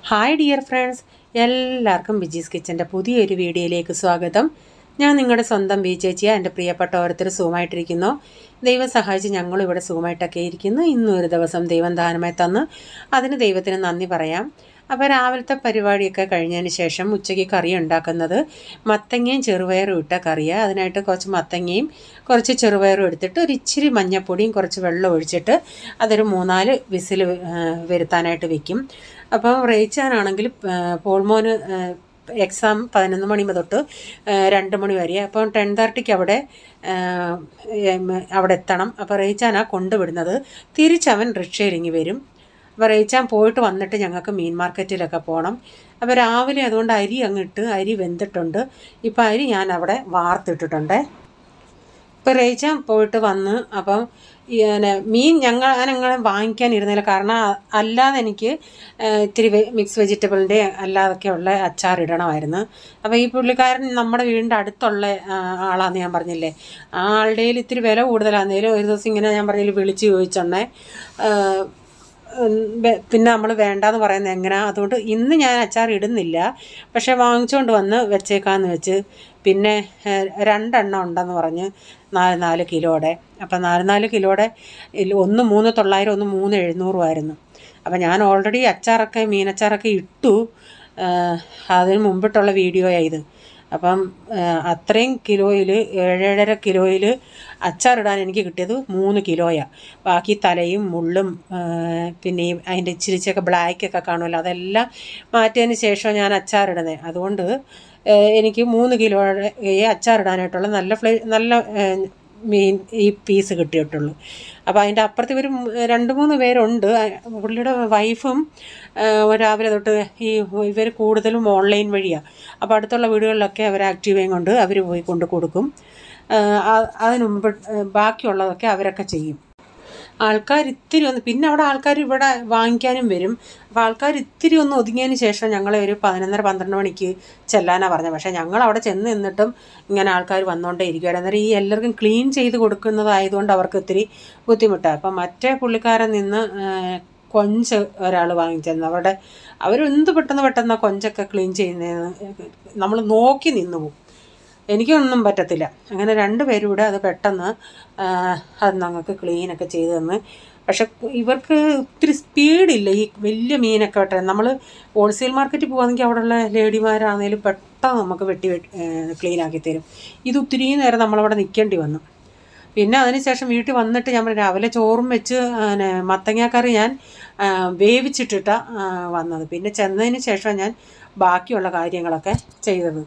hi dear friends എല്ലാവർക്കും ബിജീസ് കിച്ചൻ്റെ പുതിയൊരു വീഡിയോയിലേക്ക് സ്വാഗതം ഞാൻ നിങ്ങളുടെ സ്വന്തം ബി ചേച്ചിയ എൻ്റെ പ്രിയപ്പെട്ട ഓരോരുത്തർ സുഖമായിട്ടിരിക്കുന്നു ദൈവം സഹായിച്ച് ഞങ്ങളും ഇവിടെ സുഖമായിട്ടൊക്കെ ഇരിക്കുന്നു ഇന്നും ഒരു ദിവസം ദൈവം ദാനമായി തന്ന് അതിന് ദൈവത്തിന് നന്ദി പറയാം അപ്പോൾ രാവിലത്തെ പരിപാടിയൊക്കെ കഴിഞ്ഞതിന് ശേഷം ഉച്ചയ്ക്ക് കറി ഉണ്ടാക്കുന്നത് മത്തങ്ങയും ചെറുപയറും ഇട്ട കറിയാണ് അതിനായിട്ട് കുറച്ച് മത്തങ്ങയും കുറച്ച് ചെറുപയറും എടുത്തിട്ട് ഒരു ഇച്ചിരി മഞ്ഞപ്പൊടിയും കുറച്ച് വെള്ളം ഒഴിച്ചിട്ട് അതൊരു മൂന്നാല് വിസിൽ വരുത്താനായിട്ട് വെക്കും അപ്പം റേച്ചാനാണെങ്കിൽ പോൾമോന് എക്സാം പതിനൊന്ന് മണി തൊട്ട് രണ്ട് മണി വരെ അപ്പം ടെൻ തേർട്ടിക്ക് അവിടെ അവിടെ എത്തണം അപ്പോൾ റേച്ചാനാ കൊണ്ടുവിടുന്നത് തിരിച്ചവൻ റിക്ഷയിലിങ്ങി വരും അപ്പോൾ റേച്ചാൻ പോയിട്ട് വന്നിട്ട് ഞങ്ങൾക്ക് മീൻ മാർക്കറ്റിലൊക്കെ പോകണം അപ്പോൾ രാവിലെ അതുകൊണ്ട് അരി അങ്ങിട്ട് അരി വെന്തിട്ടുണ്ട് ഇപ്പോൾ അരി ഞാൻ അവിടെ വാർത്തിട്ടിട്ടുണ്ട് ഇപ്പോൾ റേച്ചാൻ പോയിട്ട് വന്ന് അപ്പം പിന്നെ മീൻ ഞങ്ങൾ ഞങ്ങൾ വാങ്ങിക്കാനിരുന്നില്ല കാരണം അല്ലാതെ എനിക്ക് ഇത്തിരി മിക്സ് വെജിറ്റബിളിൻ്റെ അല്ലാതൊക്കെയുള്ള അച്ചാർ ഇടണമായിരുന്നു അപ്പോൾ ഈ പുള്ളിക്കാരൻ നമ്മുടെ വീടിൻ്റെ അടുത്തുള്ള ആളാന്ന് ഞാൻ പറഞ്ഞില്ലേ ആ ആളുടെ ഇത്തിരി വില കൂടുതലാണെന്നേലും ഒരു ദിവസം ഇങ്ങനെ ഞാൻ പറഞ്ഞില്ല വിളിച്ച് ചോദിച്ചോണ്ടേ പിന്നെ നമ്മൾ വേണ്ടാന്ന് പറയുന്നത് എങ്ങനെയാ അതുകൊണ്ട് ഇന്ന് ഞാൻ അച്ചാർ ഇടുന്നില്ല പക്ഷേ വാങ്ങിച്ചുകൊണ്ട് വന്ന് വെച്ചേക്കാന്ന് വെച്ച് പിന്നെ രണ്ടെണ്ണം ഉണ്ടെന്ന് പറഞ്ഞ് നാല് നാല് കിലോയുടെ അപ്പം നാല് നാല് കിലോയുടെ ഒന്ന് മൂന്ന് തൊള്ളായിരം ഒന്ന് മൂന്ന് എഴുന്നൂറുമായിരുന്നു അപ്പം ഞാൻ ഓൾറെഡി അച്ചാറൊക്കെ മീനച്ചാറൊക്കെ ഇട്ടു അതിന് മുമ്പിട്ടുള്ള വീഡിയോയാണ് ഇത് അപ്പം അത്രയും കിലോയിൽ ഏഴേഴര കിലോയിൽ അച്ചാറിടാൻ എനിക്ക് കിട്ടിയത് മൂന്ന് കിലോയാണ് ബാക്കി തലയും മുള്ളും പിന്നെ അതിൻ്റെ ഇച്ചിരിച്ചൊക്കെ ബ്ലാക്കൊക്കെ കാണുമല്ലോ അതെല്ലാം മാറ്റിയതിന് ശേഷം ഞാൻ അച്ചാറിടുന്നത് അതുകൊണ്ട് എനിക്ക് മൂന്ന് കിലോയുടെ അച്ചാറിടാനായിട്ടുള്ള നല്ല ഫ്ലേ നല്ല മീൻ ഈ പീസ് കിട്ടിയിട്ടുള്ളൂ അപ്പോൾ അതിൻ്റെ അപ്പുറത്ത് ഇവർ രണ്ട് മൂന്ന് പേരുണ്ട് പുള്ളിയുടെ വൈഫും രാവിലെ തൊട്ട് ഈ ഇവർ കൂടുതലും ഓൺലൈൻ വഴിയാണ് അപ്പോൾ അടുത്തുള്ള വീടുകളിലൊക്കെ അവർ ആക്റ്റീവേയും കൊണ്ട് അവർ പോയി കൊണ്ട് കൊടുക്കും അതിന് മുമ്പ് ബാക്കിയുള്ളതൊക്കെ അവരൊക്കെ ചെയ്യും ആൾക്കാർ ഇത്തിരി ഒന്ന് പിന്നെ അവിടെ ആൾക്കാർ ഇവിടെ വാങ്ങിക്കാനും വരും അപ്പോൾ ആൾക്കാർ ഇത്തിരി ഒന്ന് ഒതുങ്ങിയതിന് ശേഷം ഞങ്ങളെ ഒരു പതിനൊന്നര പന്ത്രണ്ട് മണിക്ക് ചെല്ലാനാണ് പറഞ്ഞത് പക്ഷേ ഞങ്ങൾ അവിടെ ചെന്ന് നിന്നിട്ടും ഇങ്ങനെ ആൾക്കാർ വന്നുകൊണ്ടേ ഇരിക്കുകയാണ് അന്നേരം ഈ എല്ലാവർക്കും ക്ലീൻ ചെയ്ത് കൊടുക്കുന്നതായതുകൊണ്ട് അവർക്ക് ഇത്തിരി ബുദ്ധിമുട്ടാണ് അപ്പം മറ്റേ പുള്ളിക്കാരൻ നിന്ന് കൊഞ്ച് ഒരാൾ വാങ്ങിച്ചെന്ന് അവിടെ അവരെന്ത് പെട്ടെന്ന് പെട്ടെന്ന് കൊഞ്ചൊക്കെ ക്ലീൻ ചെയ്യുന്നതെന്ന് നമ്മൾ നോക്കി നിന്നു പോകും എനിക്കൊന്നും പറ്റത്തില്ല അങ്ങനെ രണ്ട് പേരും കൂടെ അത് പെട്ടെന്ന് അത് ഞങ്ങൾക്ക് ക്ലീനൊക്കെ ചെയ്ത് തന്ന് പക്ഷെ ഇവർക്ക് ഒത്തിരി സ്പീഡില്ല ഈ വലിയ മീനൊക്കെ വെട്ടാൻ നമ്മൾ ഹോൾസെയിൽ മാർക്കറ്റിൽ പോകുകയാണെങ്കിൽ അവിടെയുള്ള ലേഡിമാരാണെങ്കിലും പെട്ടെന്ന് നമുക്ക് വെട്ടി ക്ലീൻ ആക്കി തരും ഇത് ഒത്തിരി നേരം നമ്മളവിടെ നിൽക്കേണ്ടി വന്നു പിന്നെ അതിനുശേഷം വീട്ടിൽ വന്നിട്ട് ഞാൻ രാവിലെ ചോറും വെച്ച് പിന്നെ മത്തങ്ങാക്കറി ഞാൻ വേവിച്ചിട്ടിട്ടാണ് വന്നത് പിന്നെ ചെന്നതിന് ശേഷം ഞാൻ ബാക്കിയുള്ള കാര്യങ്ങളൊക്കെ ചെയ്തത്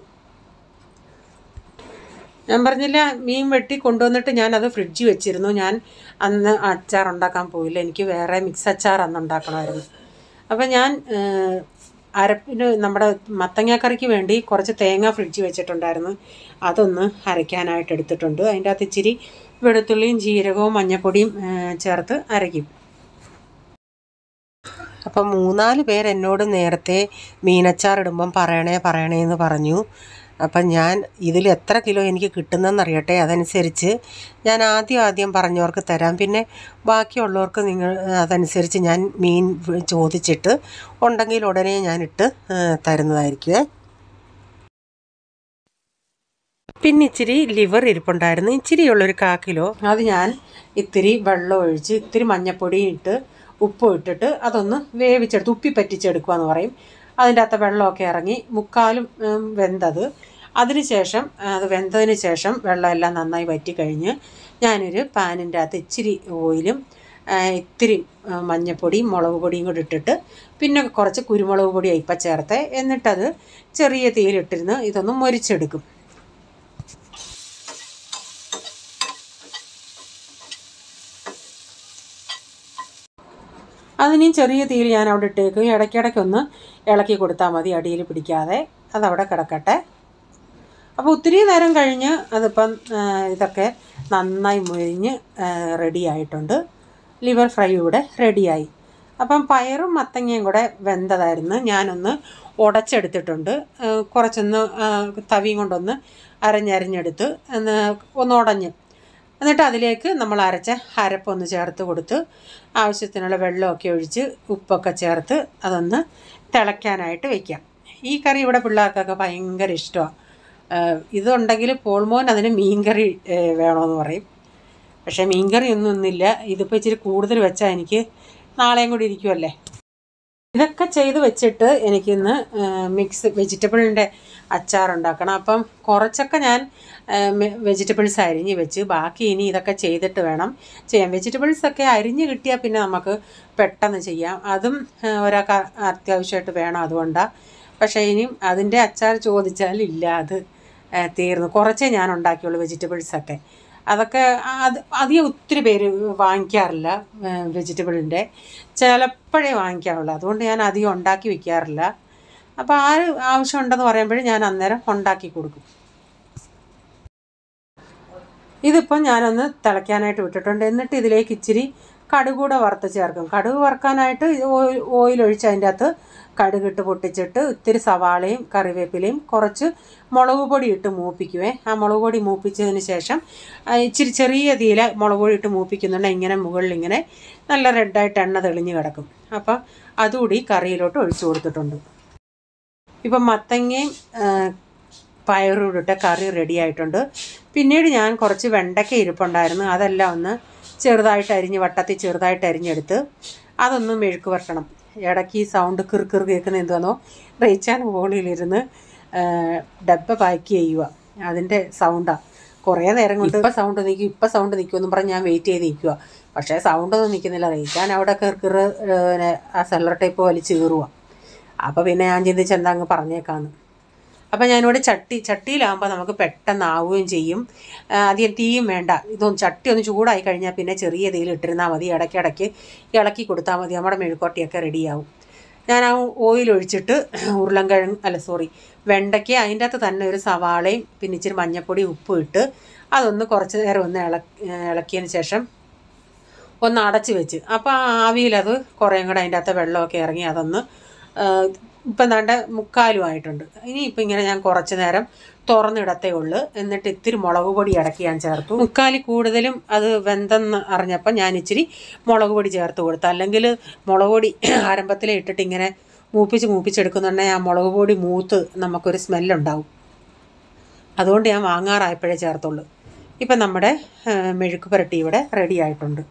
ഞാൻ പറഞ്ഞില്ല മീൻ വെട്ടി കൊണ്ടുവന്നിട്ട് ഞാൻ അത് ഫ്രിഡ്ജിൽ വെച്ചിരുന്നു ഞാൻ അന്ന് അച്ചാർ ഉണ്ടാക്കാൻ പോയില്ല എനിക്ക് വേറെ മിക്സ് അച്ചാർ അന്ന് ഉണ്ടാക്കണമായിരുന്നു അപ്പം ഞാൻ അരപ്പിന് നമ്മുടെ മത്തങ്ങാക്കറിക്ക് വേണ്ടി കുറച്ച് തേങ്ങ ഫ്രിഡ്ജിൽ വെച്ചിട്ടുണ്ടായിരുന്നു അതൊന്ന് അരയ്ക്കാനായിട്ട് എടുത്തിട്ടുണ്ട് അതിൻ്റെ അകത്ത് ഇച്ചിരി വെളുത്തുള്ളിയും ജീരകവും മഞ്ഞപ്പൊടിയും ചേർത്ത് അരയ്ക്കും അപ്പം മൂന്നാല് പേര് എന്നോട് നേരത്തെ മീനച്ചാർ ഇടുമ്പം പറയണേ പറയണേ എന്ന് പറഞ്ഞു അപ്പം ഞാൻ ഇതിൽ എത്ര കിലോ എനിക്ക് കിട്ടുന്നതെന്നറിയട്ടെ അതനുസരിച്ച് ഞാൻ ആദ്യം ആദ്യം പറഞ്ഞവർക്ക് തരാം പിന്നെ ബാക്കിയുള്ളവർക്ക് നിങ്ങൾ അതനുസരിച്ച് ഞാൻ മീൻ ചോദിച്ചിട്ട് ഉണ്ടെങ്കിൽ ഉടനെ ഞാനിട്ട് തരുന്നതായിരിക്കുമേ പിന്നെ ഇച്ചിരി ലിവർ ഇരിപ്പുണ്ടായിരുന്നു ഇച്ചിരിയുള്ളൊരു കാ കിലോ അത് ഞാൻ ഇത്തിരി വെള്ളം ഒഴിച്ച് ഇത്തിരി മഞ്ഞപ്പൊടിയും ഇട്ട് ഉപ്പും ഇട്ടിട്ട് അതൊന്ന് വേവിച്ചെടുത്ത് ഉപ്പി പറ്റിച്ചെടുക്കുക എന്ന് പറയും അതിൻ്റെ അകത്ത് വെള്ളമൊക്കെ ഇറങ്ങി മുക്കാലും വെന്തത് അതിനുശേഷം അത് വെന്തതിന് ശേഷം വെള്ളമെല്ലാം നന്നായി വറ്റി കഴിഞ്ഞ് ഞാനൊരു പാനിൻ്റെ അകത്ത് ഇച്ചിരി ഓയിലും ഇത്തിരി മഞ്ഞപ്പൊടിയും മുളക് പൊടിയും കൂടി ഇട്ടിട്ട് പിന്നെ കുറച്ച് കുരുമുളക് പൊടി ഇപ്പം ചേർത്ത് എന്നിട്ടത് ചെറിയ തീയിലിട്ടിരുന്ന് ഇതൊന്ന് മൊരിച്ചെടുക്കും അതിനെയും ചെറിയ തീയിൽ ഞാൻ അവിടെ ഇട്ടേക്കും ഇടയ്ക്കിടയ്ക്കൊന്ന് ഇളക്കി കൊടുത്താൽ മതി അടിയിൽ പിടിക്കാതെ അതവിടെ കിടക്കട്ടെ അപ്പോൾ ഒത്തിരി നേരം കഴിഞ്ഞ് അതിപ്പം ഇതൊക്കെ നന്നായി മുരിഞ്ഞ് റെഡി ആയിട്ടുണ്ട് ലിവർ ഫ്രൈ ഇവിടെ റെഡിയായി അപ്പം പയറും മത്തങ്ങയും കൂടെ വെന്തതായിരുന്നു ഞാനൊന്ന് ഉടച്ചെടുത്തിട്ടുണ്ട് കുറച്ചൊന്ന് തവിയും കൊണ്ടൊന്ന് അരഞ്ഞരഞ്ഞെടുത്ത് ഒന്ന് ഒന്ന് ഉടഞ്ഞ് എന്നിട്ട് അതിലേക്ക് നമ്മൾ അരച്ച അരപ്പൊന്ന് ചേർത്ത് കൊടുത്ത് ആവശ്യത്തിനുള്ള വെള്ളമൊക്കെ ഒഴിച്ച് ഉപ്പൊക്കെ ചേർത്ത് അതൊന്ന് തിളയ്ക്കാനായിട്ട് വയ്ക്കാം ഈ കറി ഇവിടെ പിള്ളേർക്കൊക്കെ ഭയങ്കര ഇഷ്ടമാണ് ഇതുണ്ടെങ്കിൽ പോൾമോൻ അതിന് മീൻകറി ഏഹ്, വേണമെന്ന് പറയും പക്ഷേ മീൻകറി ഒന്നും ഒന്നുമില്ല ഇതിപ്പോൾ ഇച്ചിരി കൂടുതൽ വെച്ചാൽ എനിക്ക് നാളെയും കൂടി ഇരിക്കുമല്ലേ ഇതൊക്കെ ചെയ്ത് വെച്ചിട്ട് എനിക്കിന്ന് മിക്സ് വെജിറ്റബിളിൻ്റെ അച്ചാർ ഉണ്ടാക്കണം അപ്പം കുറച്ചൊക്കെ ഞാൻ വെജിറ്റബിൾസ് അരിഞ്ഞ് വെച്ച് ബാക്കി ഇനി ഇതൊക്കെ ചെയ്തിട്ട് വേണം ചെയ്യാൻ വെജിറ്റബിൾസ് ഒക്കെ അരിഞ്ഞ് കിട്ടിയാൽ പിന്നെ നമുക്ക് പെട്ടെന്ന് ചെയ്യാം അതും ആ, ഒരാൾക്ക് അത്യാവശ്യമായിട്ട് വേണം അതുകൊണ്ടാണ് പക്ഷേ ഇനിയും അതിൻ്റെ അച്ചാർ ചോദിച്ചാൽ ഇല്ല അത് ആ, തീർന്നു കുറച്ചേ ഞാൻ ഉണ്ടാക്കിയുള്ളൂ വെജിറ്റബിൾസൊക്കെ അതൊക്കെ അത് അധികം ഒത്തിരി പേര് വാങ്ങിക്കാറില്ല വെജിറ്റബിളിൻ്റെ ചിലപ്പോഴേ വാങ്ങിക്കാറുള്ളൂ അതുകൊണ്ട് ഞാൻ അധികം ഉണ്ടാക്കി വെക്കാറില്ല അപ്പോൾ ആര് ആവശ്യമുണ്ടെന്ന് പറയുമ്പോഴും ഞാൻ അന്നേരം ഉണ്ടാക്കി കൊടുക്കും ഇതിപ്പം ഞാനൊന്ന് തിളയ്ക്കാനായിട്ട് വിട്ടിട്ടുണ്ട് എന്നിട്ട് ഇതിലേക്ക് ഇച്ചിരി കടുക് കൂടെ വറുത്ത് ചേർക്കും കടുക് വറുക്കാനായിട്ട് ഓയിൽ ഓയിൽ ഒഴിച്ച് അതിൻ്റെ അകത്ത് കടുകിട്ട് പൊട്ടിച്ചിട്ട് ഇത്തിരി സവാളയും കറിവേപ്പിലയും കുറച്ച് മുളക് പൊടി ഇട്ട് മൂപ്പിക്കുവേ ആ മുളക് പൊടി മൂപ്പിച്ചതിന് ശേഷം ആ, ഇച്ചിരി ചെറിയ തീയില മുളക് പൊടി ഇട്ട് മൂപ്പിക്കുന്നുണ്ട് ഇങ്ങനെ മുകളിൽ ഇങ്ങനെ നല്ല റെഡായിട്ട് എണ്ണ തെളിഞ്ഞ് കിടക്കും അപ്പം അതുകൂടി കറിയിലോട്ട് ഒഴിച്ചു കൊടുത്തിട്ടുണ്ട് ഇപ്പം മത്തങ്ങയും ആ, പയറും ഇട്ടിട്ട് കറി റെഡി ആയിട്ടുണ്ട് പിന്നീട് ഞാൻ കുറച്ച് വെണ്ടയ്ക്ക ഇരിപ്പുണ്ടായിരുന്നു അതെല്ലാം ഒന്ന് ചെറുതായിട്ട് അരിഞ്ഞ് വട്ടത്തിൽ ചെറുതായിട്ട് അരിഞ്ഞെടുത്ത് അതൊന്ന് മെഴുക്ക് വരട്ടണം ഇടയ്ക്ക് ഈ സൗണ്ട് കിർ കിർ കേൾക്കുന്ന എന്താണോ റേച്ചാൻ മുകളിലിരുന്ന് ആ, ഡബ്ബ പാക്ക് ചെയ്യുക അതിൻ്റെ സൗണ്ടാണ് കുറേ നേരം കൊണ്ട് ഇപ്പം സൗണ്ട് നിൽക്കും ഇപ്പം സൗണ്ട് നിൽക്കുമെന്നും പറഞ്ഞ് ഞാൻ വെയിറ്റ് ചെയ്ത് നിൽക്കുക പക്ഷേ സൗണ്ടൊന്നും നിൽക്കുന്നില്ല റേച്ചാൻ അവിടെ കിർ കിർ ആ സെല്ലർ ടൈപ്പ് വലിച്ച് കീറുക അപ്പോൾ പിന്നെ ഞാൻ ചിന്തിച്ച് എന്താ അങ്ങ് പറഞ്ഞേക്കാന്ന് അപ്പം ഞാനിവിടെ ചട്ടി ചട്ടിയിലാകുമ്പോൾ നമുക്ക് പെട്ടെന്ന് ആവുകയും ചെയ്യും ആ, അധികം തീയും വേണ്ട ഇതൊന്ന് ചട്ടി ഒന്ന് ചൂടായി കഴിഞ്ഞാൽ പിന്നെ ചെറിയ തീയിൽ ഇട്ടിരുന്നാൽ മതി ഇടയ്ക്കിടയ്ക്ക് ഇളക്കി കൊടുത്താൽ മതി നമ്മുടെ മെഴുക്കോട്ടിയൊക്കെ റെഡിയാവും ഞാൻ ആ ഓയിൽ ഒഴിച്ചിട്ട് ഉരുളൻകിഴങ്ങ് അല്ല സോറി വെണ്ടയ്ക്ക് അതിൻ്റെ അകത്ത് തന്നെ ഒരു സവാളയും പിന്നെ ഇച്ചിരി മഞ്ഞൾപ്പൊടി ഉപ്പും ഇട്ട് അതൊന്ന് കുറച്ച് നേരം ഒന്ന് ഇള ഇളക്കിയതിന് ശേഷം ഒന്ന് അടച്ച് വെച്ച് അപ്പോൾ ആ ആവിയിലത് കുറേയും കൂടെ അതിൻ്റെ അകത്ത് വെള്ളമൊക്കെ ഇറങ്ങി അതൊന്ന് ആ, ഇപ്പം ദാണ്ട മുക്കാലും ആയിട്ടുണ്ട് ഇനി ഇപ്പം ഇങ്ങനെ ഞാൻ കുറച്ച് നേരം തുറന്നിടത്തേ ഉള്ളൂ എന്നിട്ട് ഇത്തിരി മുളക് പൊടി ഇടയ്ക്ക് ഞാൻ ചേർത്തു മുക്കാലി കൂടുതലും അത് വെന്തെന്ന് അറിഞ്ഞപ്പോൾ ഞാൻ ഇച്ചിരി മുളക് പൊടി ചേർത്ത് കൊടുത്തു അല്ലെങ്കിൽ മുളക് പൊടി ആരംഭത്തിലേ ഇട്ടിട്ട് ഇങ്ങനെ മൂപ്പിച്ച് മൂപ്പിച്ചെടുക്കുന്നുണ്ടെങ്കിൽ ആ മുളക് പൊടി മൂത്ത് നമുക്കൊരു സ്മെല്ലുണ്ടാവും അതുകൊണ്ട് ഞാൻ വാങ്ങാറായപ്പോഴേ ചേർത്തുള്ളൂ ഇപ്പം നമ്മുടെ ആ, മെഴുക്ക് പുരട്ടി ഇവിടെ റെഡി ആയിട്ടുണ്ട്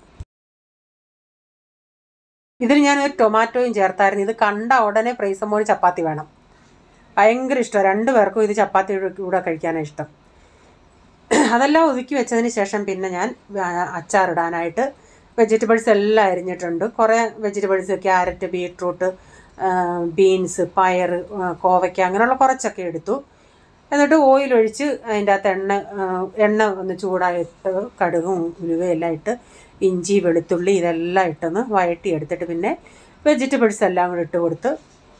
ഇതിൽ ഞാൻ ഒരു ടൊമാറ്റോയും ചേർത്തായിരുന്നു ഇത് കണ്ട ഉടനെ പ്രൈസമോന് ചപ്പാത്തി വേണം ഭയങ്കര ഇഷ്ടമാണ് രണ്ടു പേർക്കും ഇത് ചപ്പാത്തി കൂടെ കഴിക്കാനാണ് ഇഷ്ടം അതെല്ലാം ഒതുക്കി വെച്ചതിന് ശേഷം പിന്നെ ഞാൻ ആ, അച്ചാറിടാനായിട്ട് വെജിറ്റബിൾസ് എല്ലാം അരിഞ്ഞിട്ടുണ്ട് കുറേ വെജിറ്റബിൾസ് ക്യാരറ്റ് ബീട്രൂട്ട് ബീൻസ് പയർ ആ, കോവയ്ക്ക അങ്ങനെയുള്ള കുറച്ചൊക്കെ എടുത്തു എന്നിട്ട് ഓയിൽ ഒഴിച്ച് അതിൻ്റെ അകത്ത് എണ്ണ ആ, എണ്ണ ഒന്ന് ചൂടായിട്ട് കടുകും ഉലുവയും എല്ലാം ഇട്ട് ഇഞ്ചി വെളുത്തുള്ളി ഇതെല്ലാം ഇട്ടൊന്ന് വഴറ്റി എടുത്തിട്ട് പിന്നെ വെജിറ്റബിൾസ് എല്ലാം കൂടി ഇട്ട് കൊടുത്ത്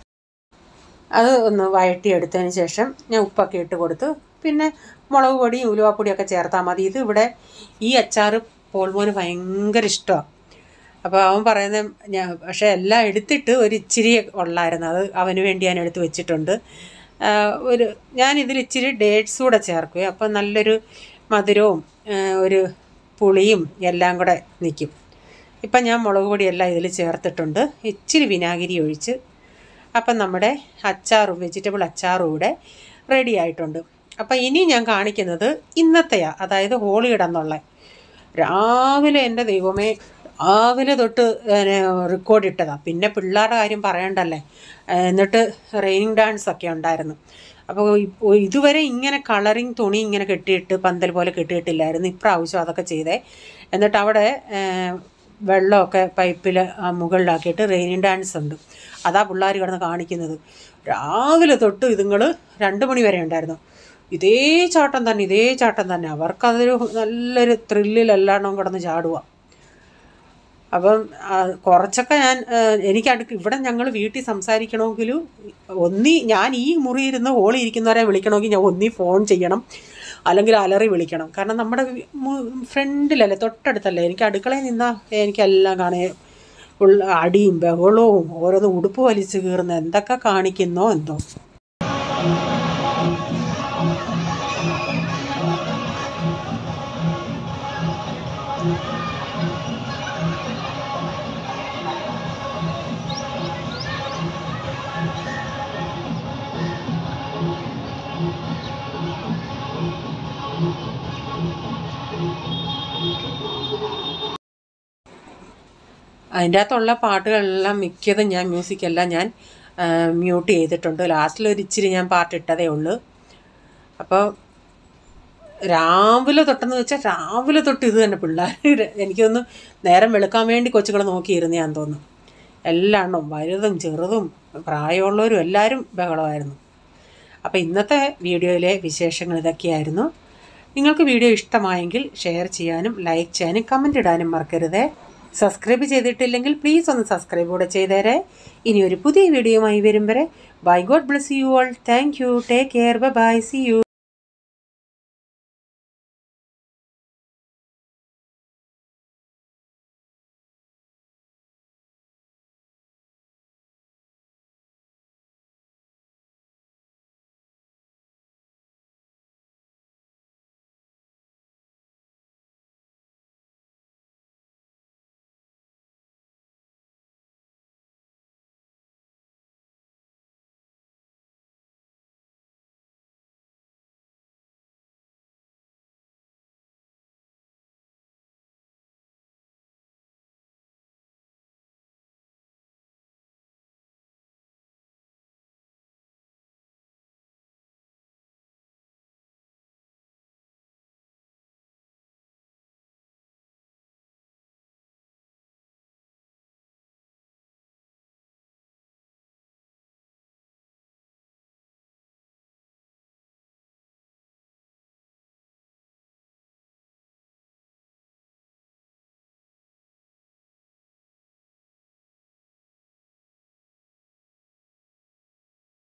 അത് ഒന്ന് വഴറ്റി എടുത്തതിന് ശേഷം ഞാൻ ഉപ്പൊക്കെ ഇട്ട് കൊടുത്ത് പിന്നെ മുളക് പൊടിയും ഉലുവാപ്പൊടിയൊക്കെ ചേർത്താൽ മതി ഇത് ഇവിടെ ഈ അച്ചാർ പോൾമോന് ഭയങ്കര ഇഷ്ടമാണ് അപ്പോൾ അവൻ പറയുന്നത് ഞാൻ പക്ഷേ എല്ലാം എടുത്തിട്ട് ഒരു ഇച്ചിരി ഉള്ളായിരുന്നു അത് അവന് വേണ്ടി ഞാൻ എടുത്ത് വെച്ചിട്ടുണ്ട് ആ, ഒരു ഞാൻ ഇതിൽ ഇച്ചിരി ഡേറ്റ്സ് കൂടെ ചേർക്കുക അപ്പോൾ നല്ലൊരു മധുരവും ആ, ഒരു പുളിയും എല്ലാം കൂടെ നിൽക്കും ഇപ്പം ഞാൻ മുളക് പൊടിയെല്ലാം ഇതിൽ ചേർത്തിട്ടുണ്ട് ഇച്ചിരി വിനാഗിരി ഒഴിച്ച് അപ്പം നമ്മുടെ അച്ചാറും വെജിറ്റബിൾ അച്ചാറും ഇവിടെ റെഡി ആയിട്ടുണ്ട് അപ്പം ഇനി ഞാൻ കാണിക്കുന്നത് ഇന്നത്തെയാ അതായത് ഹോളിയുടെ എന്നുള്ള രാവിലെ എൻ്റെ ദൈവമേ രാവിലെ തൊട്ട് റെക്കോർഡ് ഇട്ടതാണ് പിന്നെ പിള്ളേരുടെ കാര്യം പറയണ്ടല്ലേ ഏഹ് എന്നിട്ട് റെയിനിങ് ഡാൻസ് ഒക്കെ ഉണ്ടായിരുന്നു അപ്പോൾ ഇ- ഇതുവരെ ഇങ്ങനെ കളറിങ് തുണി ഇങ്ങനെ കെട്ടിയിട്ട് പന്തൽ പോലെ കെട്ടിയിട്ടില്ലായിരുന്നു ഇപ്രാവശ്യം അതൊക്കെ ചെയ്തേ എന്നിട്ട് അവിടെ ഏഹ് വെള്ളമൊക്കെ പൈപ്പിൽ മുകളിലാക്കിയിട്ട് റെയിനിങ് ഡാൻസ് ഉണ്ട് അതാ പിള്ളേർ കിടന്ന് കാണിക്കുന്നത് രാവിലെ തൊട്ട് ഇതുങ്ങൾ രണ്ട് മണി വരെ ഉണ്ടായിരുന്നു ഇതേ ചാട്ടം തന്നെ ഇതേ ചാട്ടം തന്നെ അവർക്കതൊരു നല്ലൊരു ത്രില്ലിലെല്ലാം കിടന്ന് ചാടുക അപ്പം ആ, കുറച്ചൊക്കെ ഞാൻ ആ, എനിക്ക് അടുക്ക് ഇവിടെ ഞങ്ങൾ വീട്ടിൽ സംസാരിക്കണമെങ്കിലും ഒന്നി ഞാൻ ഈ മുറി ഇരുന്ന് ഹോളിൽ ഇരിക്കുന്നവരെ വിളിക്കണമെങ്കിൽ ഞാൻ ഒന്നി ഫോൺ ചെയ്യണം അല്ലെങ്കിൽ അലറി വിളിക്കണം കാരണം നമ്മുടെ വി- മു- ഫ്രണ്ടിലല്ലേ തൊട്ടടുത്തല്ലേ എനിക്ക് അടുക്കളയിൽ നിന്നാൽ എനിക്കെല്ലാം കാണേ ഉള്ള അടിയും ബഹളവും ഓരോന്ന് ഉടുപ്പ് വലിച്ചു കീറുന്ന എന്തൊക്കെ കാണിക്കുന്നോ എന്തോ അതിൻ്റെ അകത്തുള്ള പാട്ടുകളെല്ലാം മിക്കതും ഞാൻ മ്യൂസിക്കെല്ലാം ഞാൻ മ്യൂട്ട് ചെയ്തിട്ടുണ്ട് ലാസ്റ്റിൽ ഒരു ഇച്ചിരി ഞാൻ പാട്ടിട്ടതേ ഉള്ളൂ അപ്പോൾ രാവിലെ തൊട്ടെന്ന് വെച്ചാൽ രാവിലെ തൊട്ട് ഇത് തന്നെ പിള്ളേർ എനിക്കൊന്ന് നേരം വെളുക്കാൻ വേണ്ടി കൊച്ചുങ്ങൾ നോക്കിയിരുന്ന ഞാൻ തോന്നുന്നു എല്ലാ എണ്ണവും വലുതും ചെറുതും പ്രായമുള്ളവരും എല്ലാവരും ബഹളമായിരുന്നു അപ്പോൾ ഇന്നത്തെ വീഡിയോയിലെ വിശേഷങ്ങൾ ഇതൊക്കെയായിരുന്നു നിങ്ങൾക്ക് വീഡിയോ ഇഷ്ടമായെങ്കിൽ ഷെയർ ചെയ്യാനും ലൈക്ക് ചെയ്യാനും കമൻ്റ് ഇടാനും മറക്കരുതേ സബ്സ്ക്രൈബ് ചെയ്തിട്ടില്ലെങ്കിൽ പ്ലീസ് ഒന്ന് സബ്സ്ക്രൈബ് കൂടെ ചെയ്തേരെ ഇനി ഒരു പുതിയ വീഡിയോയുമായി വരും വരെ bye God bless you all thank you take care bye see U